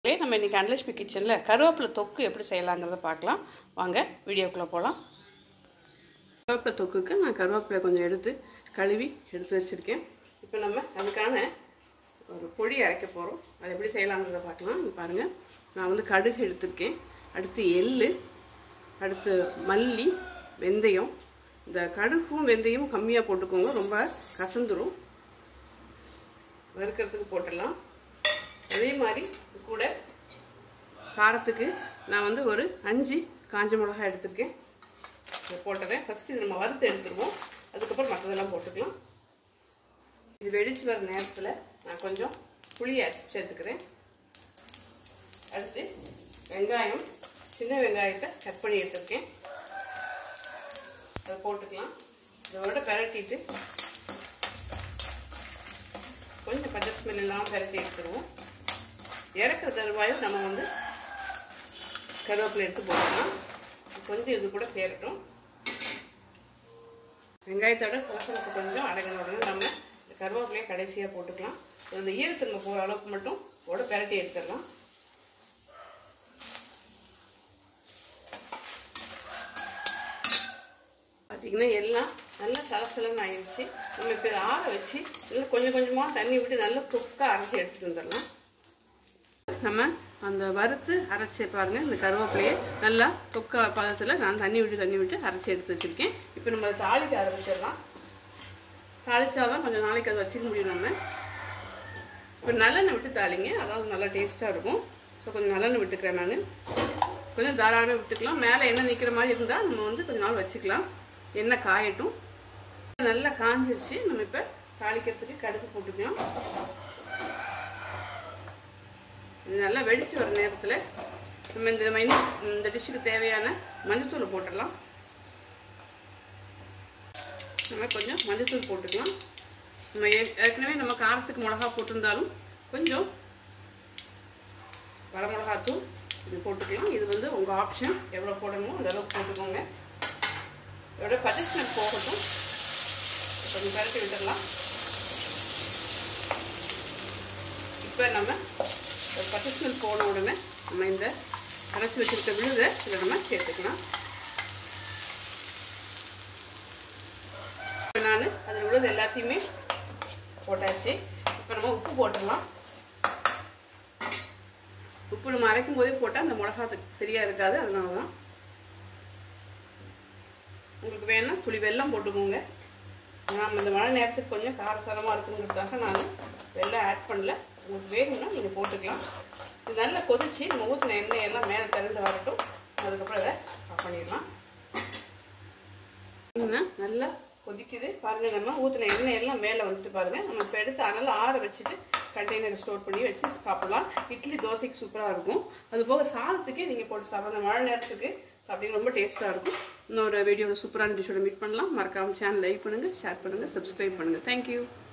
இதே நம்ம இன்றைக்கி அன்லட்சுமி கிச்சனில் கருவேப்பிலை தொக்கு எப்படி செய்யலாங்கிறத பார்க்கலாம் வாங்க வீடியோக்குள்ளே போகலாம் கருவேப்பிலை தொக்குக்கு நான் கருவேப்பிலை கொஞ்சம் எடுத்து கழுவி எடுத்து வச்சுருக்கேன் இப்போ நம்ம அதுக்கான ஒரு பொடி அரைக்க போகிறோம் அதை எப்படி செய்யலாங்கிறத பார்க்கலாம் இங்க பாருங்கள் நான் வந்து கடுகு எடுத்திருக்கேன் அடுத்து எள்ளு அடுத்து மல்லி வெந்தயம் இந்த கடுகும் வெந்தயம் கம்மியாக போட்டுக்கோங்க ரொம்ப கசந்துரும் வறுக்கிறதுக்கு போட்டுடலாம் அதே மாதிரி இது கூட காரத்துக்கு நான் வந்து ஒரு அஞ்சு காஞ்ச மிளகாய் எடுத்திருக்கேன் இதை போட்டுறேன் ஃபஸ்ட்டு இது நம்ம வறுத்து எடுத்துருவோம் அதுக்கப்புறம் மற்றதெல்லாம் போட்டுக்கலாம் இது வெடிச்சு வர நேரத்தில் நான் கொஞ்சம் புளி சேர்த்துக்கிறேன் அடுத்து வெங்காயம் சின்ன வெங்காயத்தை கட் பண்ணி எடுத்துருக்கேன் அதை போட்டுக்கலாம் இதோட பெரட்டிட்டு கொஞ்சம் பச்சை ஸ்மெல் இல்லாமல் பெரட்டி எடுத்துருவோம் இறக்குற தருவாயும் நம்ம வந்து கருவேப்பிலை எடுத்து போட்டுக்கலாம் கொஞ்சம் இது கூட சேரட்டும் வெங்காயத்தோட சலசலப்பு கொஞ்சம் அடங்கின உடனே நம்ம இந்த கருவேப்பிலையை கடைசியாக போட்டுக்கலாம் இந்த ஈரத்தன்மை போகிற அளவுக்கு மட்டும் ஓட பெரட்டி எடுத்துடலாம் பார்த்திங்கன்னா எல்லாம் நல்லா சலசலன்னு ஆயிடுச்சு நம்ம இப்போ இதை ஆற வச்சு நல்லா கொஞ்சம் கொஞ்சமாக தண்ணி விட்டு நல்லா குக்காக அரைச்சி எடுத்துகிட்டு வந்துடலாம் நம்ம அந்த வறுத்து அரைச்சி பாருங்கள் இந்த கருவேப்பிலையை நல்லா தொக்க பதத்தில் நான் தண்ணி விட்டு தண்ணி விட்டு அரைச்சி எடுத்து வச்சுருக்கேன் இப்போ நம்ம அதை தாளிக்க ஆரம்பிச்சிடலாம் தாளிச்சா தான் கொஞ்சம் நாளைக்கு அதை வச்சுக்க முடியும் நம்ம இப்போ நல்லெண்ணெய் விட்டு தாளிங்க அதாவது நல்லா டேஸ்ட்டாக இருக்கும் ஸோ கொஞ்சம் நல்லெண்ணெய் விட்டுக்கிறேன் நான் கொஞ்சம் தாராளமாக விட்டுக்கலாம் மேலே எண்ணெய் நிற்கிற மாதிரி இருந்தால் நம்ம வந்து கொஞ்ச நாள் வச்சுக்கலாம் எண்ணெய் காயட்டும் நல்லா காஞ்சிருச்சு நம்ம இப்போ தாளிக்கிறதுக்கு கடுகு போட்டுக்கலாம் இது நல்லா வெடித்து வர நேரத்தில் நம்ம இந்த மைனி இந்த டிஷ்ஷுக்கு தேவையான மஞ்சத்தூளை போட்டுடலாம் நம்ம கொஞ்சம் மஞ்சத்தூள் போட்டுக்கலாம் நம்ம ஏற்கனவே நம்ம காரத்துக்கு மிளகா போட்டிருந்தாலும் கொஞ்சம் வர மிளகாத்தூள் இது போட்டுக்கலாம் இது வந்து உங்கள் ஆப்ஷன் எவ்வளோ போடணுமோ அந்த அளவுக்கு போட்டுக்கோங்க இதோட பச்சை ஸ்மெல் போகட்டும் கொஞ்சம் பரட்டி விட்டுடலாம் இப்போ நம்ம பச்சை ஸ்மெல் போன உடனே நம்ம இந்த அரைச்சி வச்சுருக்க விழுதை இதில் நம்ம சேர்த்துக்கலாம் நான் அதில் விழுது எல்லாத்தையுமே போட்டாச்சு இப்போ நம்ம உப்பு போட்டுடலாம் உப்பு நம்ம அரைக்கும் போதே போட்டால் அந்த மிளகாத்துக்கு சரியாக இருக்காது அதனால தான் உங்களுக்கு வேணும்னா புளி வெல்லம் போட்டுக்கோங்க நாம் இந்த மழை நேரத்துக்கு கொஞ்சம் காரசாரமாக இருக்குங்கிறதுக்காக நான் வெள்ளம் ஆட் பண்ணல உங்களுக்கு வேணும்னா நீங்கள் போட்டுக்கலாம் இது நல்லா கொதிச்சு நம்ம ஊற்றின எண்ணெய் எல்லாம் மேலே திறந்து வரட்டும் அதுக்கப்புறம் இதை ஆஃப் பண்ணிடலாம் நல்லா கொதிக்குது பாருங்கள் நம்ம ஊற்றின எண்ணெய் எல்லாம் மேலே வந்துட்டு பாருங்கள் நம்ம இப்போ எடுத்து அதனால் ஆற வச்சுட்டு கண்டெய்னர் ஸ்டோர் பண்ணி வச்சு சாப்பிடலாம் இட்லி தோசைக்கு சூப்பராக இருக்கும் அது போக சாதத்துக்கே நீங்கள் போட்டு சாப்பிட்ற மழை நேரத்துக்கு சாப்பிட்டீங்க ரொம்ப டேஸ்ட்டாக இருக்கும் இன்னொரு வீடியோவில் சூப்பரான டிஷ்ஷோட மீட் பண்ணலாம் மறக்காமல் சேனல் லைக் பண்ணுங்கள் ஷேர் பண்ணுங்கள் சப்ஸ்கிரைப் பண்ணுங்கள் தேங்க்யூ